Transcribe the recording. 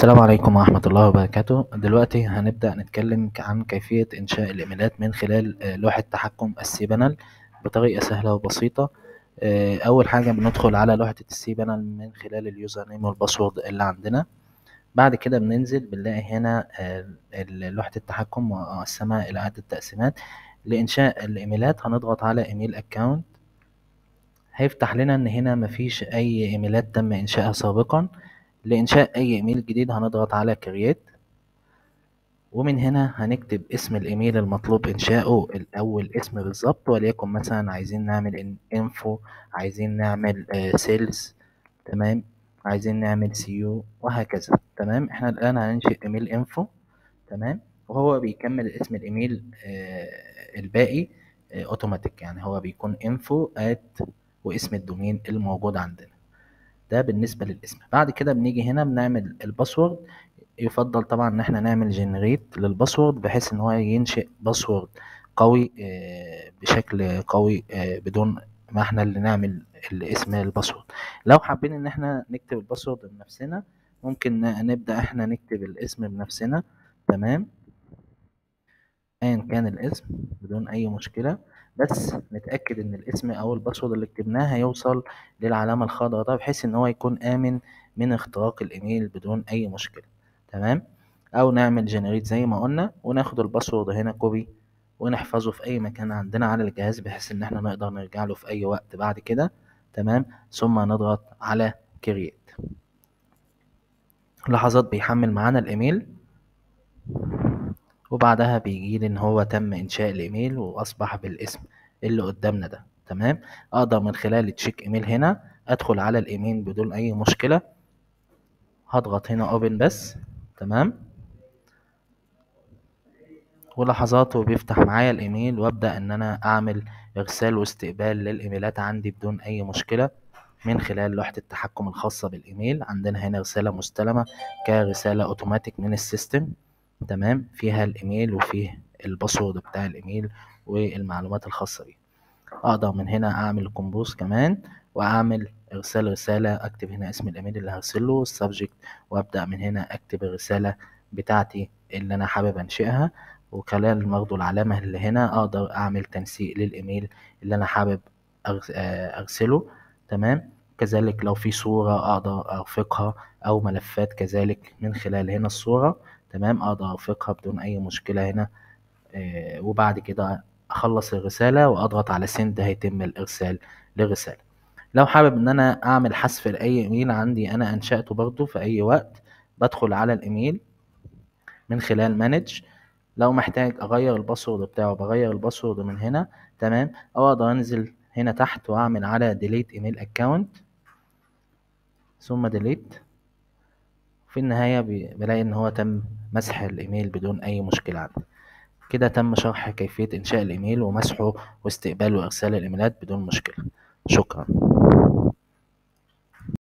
السلام عليكم ورحمة الله وبركاته دلوقتي هنبدأ نتكلم عن كيفية إنشاء الإيميلات من خلال آه، لوحة تحكم السي بانل بطريقة سهلة وبسيطة آه، أول حاجة بندخل على لوحة السي بانل من خلال اليوزر نيم والباسورد اللي عندنا بعد كده بننزل بنلاقي هنا آه، لوحة التحكم مقسمة إلى عدة تقسيمات لإنشاء الإيميلات هنضغط على إيميل أكاونت هيفتح لنا إن هنا مفيش أي إيميلات تم إنشائها سابقا لإنشاء أي إيميل جديد هنضغط على كرييت ومن هنا هنكتب اسم الإيميل المطلوب إنشاؤه الأول اسم بالظبط وليكن مثلا عايزين نعمل انفو عايزين نعمل سيلز تمام عايزين نعمل سيو وهكذا تمام احنا الآن هننشئ إيميل انفو تمام وهو بيكمل اسم الإيميل آه، الباقي اوتوماتيك يعني هو بيكون انفو ات واسم الدومين الموجود عندنا ده بالنسبة للاسم بعد كده بنيجي هنا بنعمل الباسورد يفضل طبعا ان احنا نعمل جنريت للباسورد بحيث ان هو ينشئ باسورد قوي آه، بشكل قوي آه، بدون ما احنا اللي نعمل الاسم الباسورد لو حابين ان احنا نكتب الباسورد بنفسنا ممكن نبدأ احنا نكتب الاسم بنفسنا تمام ايا كان الاسم بدون اي مشكلة بس نتأكد إن الاسم أو الباسورد اللي كتبناه هيوصل للعلامة الخضراء ده بحيث إن هو يكون آمن من اختراق الإيميل بدون أي مشكلة تمام أو نعمل جنريت زي ما قلنا وناخد الباسورد هنا كوبي ونحفظه في أي مكان عندنا على الجهاز بحيث إن احنا نقدر نرجع له في أي وقت بعد كده تمام ثم نضغط على كرييت لحظات بيحمل معانا الإيميل وبعدها بيجيلي ان هو تم انشاء الايميل واصبح بالاسم اللي قدامنا ده تمام اقدر من خلال التشيك ايميل هنا ادخل على الايميل بدون اي مشكلة هضغط هنا اوبن بس تمام ولحظات وبيفتح معايا الايميل وابدا ان انا اعمل ارسال واستقبال للايميلات عندي بدون اي مشكله من خلال لوحه التحكم الخاصه بالايميل عندنا هنا رساله مستلمه كرساله اوتوماتيك من السيستم تمام فيها الايميل وفيه الباسورد بتاع الايميل والمعلومات الخاصة بيه اقدر من هنا اعمل كومبوز كمان واعمل ارسال رسالة اكتب هنا اسم الايميل اللي هرسله السبجكت وابدأ من هنا اكتب الرسالة بتاعتي اللي انا حابب انشئها وخلال برضه العلامة اللي هنا اقدر اعمل تنسيق للايميل اللي انا حابب ارسله تمام كذلك لو في صورة اقدر ارفقها او ملفات كذلك من خلال هنا الصورة تمام اقدر ارفقها بدون اي مشكلة هنا آه وبعد كده اخلص الرسالة واضغط على سند هيتم الارسال للرسالة لو حابب ان انا اعمل حذف لاي ايميل عندي انا انشأته برضو في اي وقت بدخل على الايميل من خلال مانج لو محتاج اغير الباسورد بتاعه بغير الباسورد من هنا تمام او اقدر انزل هنا تحت واعمل على ديليت ايميل اكونت ثم ديليت في النهاية بلاقي ان هو تم مسح الايميل بدون اي مشكلة عندي كده تم شرح كيفية انشاء الايميل ومسحه واستقبال وارسال الايميلات بدون مشكلة شكرا